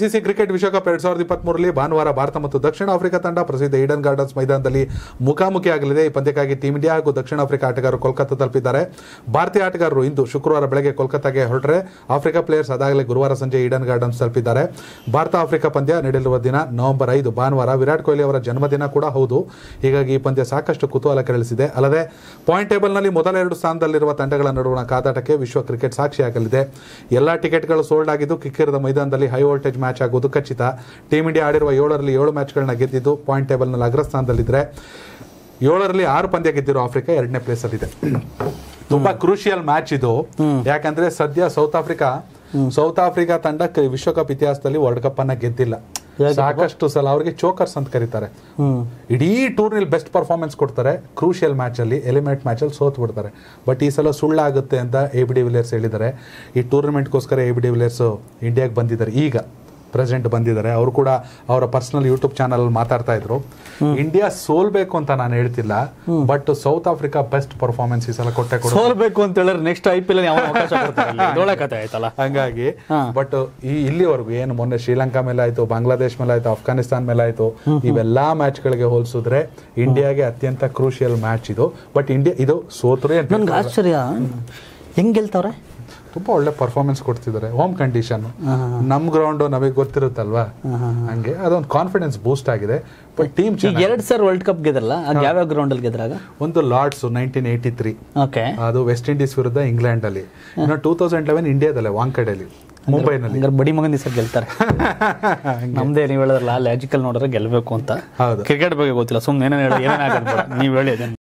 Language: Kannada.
ಐಸಿಸಿ ಕ್ರಿಕೆಟ್ ವಿಶ್ವಕಪ್ ಎರಡ್ ಸಾವಿರದ ಇಪ್ಪತ್ಮೂರರಲ್ಲಿ ಭಾನುವಾರ ಭಾರತ ಮತ್ತು ದಕ್ಷಿಣ ಆಫ್ರಿಕಾ ತಂಡ ಪ್ರಸಿದ್ಧ ಈಡನ್ ಗಾರ್ಡನ್ಸ್ ಮೈದಾನದಲ್ಲಿ ಮುಖಾಮುಖಿ ಆಗಲಿದೆ ಈ ಪಂದ್ಯಕ್ಕಾಗಿ ಟೀಮ್ ಇಂಡಿಯಾ ಹಾಗೂ ದಕ್ಷಿಣ ಆಫ್ರಿಕಾ ಆಟಗಾರರು ಕೋಲ್ಕತ್ತಾ ತಲುಪಿದ್ದಾರೆ ಭಾರತೀಯ ಆಟಗಾರರು ಇಂದು ಶುಕ್ರವಾರ ಬೆಳಗ್ಗೆ ಕೋಲ್ಕತ್ತಾಗೆ ಹೊರಟ್ರೆ ಆಫ್ರಿಕಾ ಪ್ಲೇಯರ್ಸ್ ಅದಾಗಲೇ ಗುರುವಾರ ಸಂಜೆ ಈಡನ್ ಗಾರ್ಡನ್ಸ್ ತಲುಪಿದ್ದಾರೆ ಭಾರತ ಆಫ್ರಿಕಾ ಪಂದ್ಯ ನಡೆಯಲಿರುವ ದಿನ ನವೆಂಬರ್ ಐದು ಭಾನುವಾರ ವಿರಾಟ್ ಕೊಹ್ಲಿ ಅವರ ಜನ್ಮದಿನ ಕೂಡ ಹೌದು ಹೀಗಾಗಿ ಈ ಪಂದ್ಯ ಸಾಕಷ್ಟು ಕುತೂಹಲ ಕೆರಳಿಸಿದೆ ಅಲ್ಲದೆ ಪಾಯಿಂಟ್ ಟೇಬಲ್ನಲ್ಲಿ ಮೊದಲ ಎರಡು ಸ್ಥಾನದಲ್ಲಿರುವ ತಂಡಗಳ ನಡುವಣ ಕಾದಾಟಕ್ಕೆ ವಿಶ್ವ ಕ್ರಿಕೆಟ್ ಸಾಕ್ಷಿಯಾಗಲಿದೆ ಎಲ್ಲಾ ಟಿಕೆಟ್ಗಳು ಸೋಲ್ಡ್ ಆಗಿದ್ದು ಕಿಕ್ಕಿರದ ಮೈದಾನದಲ್ಲಿ ಹೈ ವೋಲ್ಟೇಜ್ ಮ್ಯಾಚ್ ಆಗುವುದು ಖಚಿತ ಟೀಮ್ ಇಂಡಿಯಾ ಆಡಿರುವ ಏಳರಲ್ಲಿ ಏಳು ಮ್ಯಾಚ್ಗಳನ್ನ ಗೆದ್ದಿದ್ದು ಪಾಯಿಂಟ್ ಟೇಬಲ್ನಲ್ಲಿ ಅಗ್ರಸ್ಥಾನದಲ್ಲಿದ್ದರೆ ಏಳರಲ್ಲಿ ಆರು ಪಂದ್ಯ ಗೆದ್ದಿರೋ ಆಫ್ರಿಕಾ ಎರಡನೇ ಪ್ಲೇಸ್ ಅಲ್ಲಿದೆ ತುಂಬಾ ಕ್ರೂಷಿಯಲ್ ಮ್ಯಾಚ್ ಇದು ಯಾಕಂದ್ರೆ ಸದ್ಯ ಸೌತ್ ಆಫ್ರಿಕಾ ಸೌತ್ ಆಫ್ರಿಕಾ ತಂಡ ಕ- ವಿಶ್ವಕಪ್ ಇತಿಹಾಸದಲ್ಲಿ ವರ್ಲ್ಡ್ ಕಪ್ ಅನ್ನ ಗೆದ್ದಿಲ್ಲ ಸಾಕಷ್ಟು ಸಲ ಅವ್ರಿಗೆ ಚೋಕರ್ಸ್ ಅಂತ ಕರೀತಾರೆ ಇಡೀ ಟೂರ್ನಲ್ಲಿ ಬೆಸ್ಟ್ ಪರ್ಫಾರ್ಮೆನ್ಸ್ ಕೊಡ್ತಾರೆ ಕ್ರೂಷಿಯಲ್ ಮ್ಯಾಚ್ ಅಲ್ಲಿ ಎಲಿಮೆಂಟ್ ಮ್ಯಾಚ್ ಅಲ್ಲಿ ಸೋತ್ ಬಿಡ್ತಾರೆ ಬಟ್ ಈ ಸಲ ಸುಳ್ಳಾಗುತ್ತೆ ಅಂತ ಎ ಬಿ ಡಿ ವಿಲಿಯರ್ಸ್ ಹೇಳಿದ್ದಾರೆ ಈ ಟೂರ್ನಮೆಂಟ್ಗೋಸ್ಕರ ಎ ಬಿ ಡಿ ವಿಲಿಯರ್ಸ್ ಇಂಡಿಯಾಗೆ ಬಂದಿದ್ದಾರೆ ಈಗ ಪ್ರೆಸೆಂಟ್ ಬಂದಿದ್ದಾರೆ ಅವರು ಕೂಡ ಅವರ ಪರ್ಸನಲ್ ಯೂಟ್ಯೂಬ್ ಚಾನಲ್ ಮಾತಾಡ್ತಾ ಇದ್ರು ಇಂಡಿಯಾ ಸೋಲ್ಬೇಕು ಅಂತ ನಾನು ಹೇಳ್ತಿಲ್ಲ but South Africa best performance ಈ ಸಲ ಕೊಟ್ಟೆ ಕೊಡು ಸೋಲ್ಬೇಕು ಅಂತ ಹೇಳಿದ್ರೆ ನೆಕ್ಸ್ಟ್ ಐ ಪಿ ಎಲ್ ಯಾವ ಅವಕಾಶ ಕೊಡ್ತಾರೆ ಒಳ್ಳೆ ಕತೆ ಆಯ್ತಲ್ಲ ಹಂಗಾಗಿ ಬಟ್ ಈ ಇಲ್ಲಿವರೆಗೂ ಏನು ಮೊನ್ನೆ ಶ್ರೀಲಂಕಾ ಮೇಲೆ ಆಯ್ತು ಬಾಂಗ್ಲಾದೇಶ್ ಮೇಲೆ ಆಯ್ತು ಅಫ್ಘಾನಿಸ್ತಾನ್ ಮೇಲೆ ಆಯ್ತು ಇವೆಲ್ಲಾ ಮ್ಯಾಚ್ ಗಳಿಗೆ ಹೋಲಿಸಿದ್ರೆ ಇಂಡಿಯಾಗೆ ಅತ್ಯಂತ ಕ್ರೂಷಿಯಲ್ ಮ್ಯಾಚ್ ಇದು ಬಟ್ ಇಂಡಿಯಾ ಇದು ಸೋತ್ರೆ ಅಂತ ನನ್ಗೆ ಆಶ್ಚರ್ಯ ಹೆಂಗ್ ಗೆಲ್ತವ್ರೆ ತುಂಬಾ ಒಳ್ಳೆ ಪರ್ಫಾರ್ಮೆನ್ಸ್ ಕೊಡ್ತಿದ್ದಾರೆ ಹೋಮ್ ಕಂಡೀಷನ್ ನಮ್ ಗ್ರೌಂಡ್ ನಮಗೆ ಗೊತ್ತಿರುತ್ತಲ್ವಾ ಹಂಗೆ ಅದೊಂದು ಕಾನ್ಫಿಡೆನ್ಸ್ ಬೂಸ್ಟ್ ಆಗಿದೆ ಬಟ್ ಟೀಮ್ ಈಗ ಎರಡ್ ಸರ್ ವರ್ಲ್ಡ್ ಕಪ್ ಗೆದ್ರಲ್ಲ ಅದು ಯಾವ್ಯಾವ ಗ್ರೌಂಡ್ ಅಲ್ಲಿ ಗೆದ್ರಾಗ ಒಂದು Lord's nineteen eighty three okay ಅದು ವೆಸ್ಟ್ ಇಂಡೀಸ್ ವಿರುದ್ಧ ಇಂಗ್ಲೆಂಡ್ ಅಲ್ಲಿ ಇನ್ನು ಟೂ ತೌಸಂಡ್ ಲೆವೆನ್ ಇಂಡಿಯಾದಲ್ಲೇ ವಾಂಕಡೆಯಲ್ಲಿ ಮುಂಬೈನಲ್ಲಿ ಹಂಗಾರೆ ಬಡಿ ಮಗನ್ ದಿವಸ ಗೆಲ್ತಾರೆ ನಮ್ದೇ ನೀವು ಹೇಳಿದ್ರಲ್ಲ ಲಾಜಿಕಲ್ ನೋಡಿದ್ರೆ ಗೆಲ್ಬೇಕು ಅಂತ ಹೌದು ಕ್ರಿಕೆಟ್ ಬಗ್ಗೆ ಗೊತ್ತಿಲ್ಲ ಸುಮ್ಮನೆ ಏನೇನು ಹೇಳಿ ಏನೇನು ಆಗೋದು ಬೇಡ. ನೀವ್ ಹೇಳಿ ಅದನ್ನ